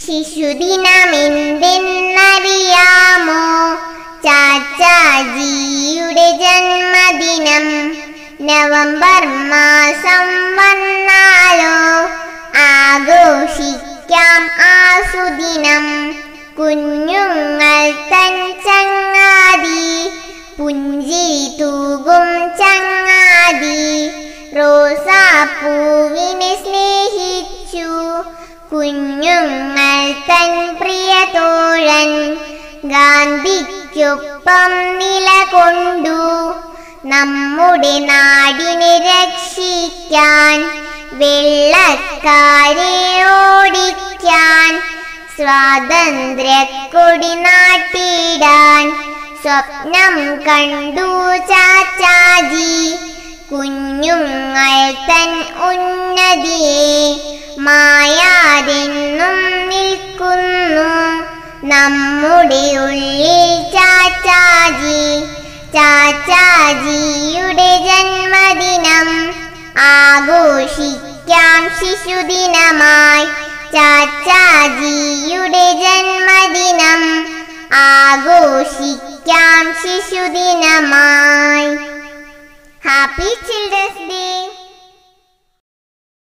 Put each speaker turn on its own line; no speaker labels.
ശിശുദിനമെന്തെന്നറിയാമോ ചാച്ചാജിയുടെ ജന്മദിനം നവംബർ മാസം വന്നാലോ ആഘോഷിക്കാം ആസുദിനം കുഞ്ഞുങ്ങൾ തൻ ചങ്ങാതി പുഞ്ചിരി തൂകും ചങ്ങാതി റോസാപ്പൂവിനെ സ്നേഹിച്ചു കുഞ്ഞുങ്ങൾ തൻ പ്രിയ തോഴൻ ഗാന്ധിക്കൊപ്പം നിലകൊണ്ടു നമ്മുടെ നാടിനെ രക്ഷിക്കാൻ വെള്ളക്കാരെ ഓടിക്കാൻ സ്വാതന്ത്ര്യക്കൊടി നാട്ടിടാൻ സ്വപ്നം കണ്ടു ചാച്ചാജി കുഞ്ഞുങ്ങൾ തൻ ഉന്നതിയെ മായാതെന്നും നിൽക്കുന്നു നമ്മുടെ ഉള്ളിൽ ചാച്ചാജി ചാച്ചാജിയുടെ ജന്മദിനം ആഘോഷിക്കാം ശിശുദിനമായി ചാച്ചാജിയുടെ ജന്മദിനം ആഘോഷിക്കാം ശിശുദിനമായി ഹാപ്പി ചിൽഡ്രൻസ് ഡേ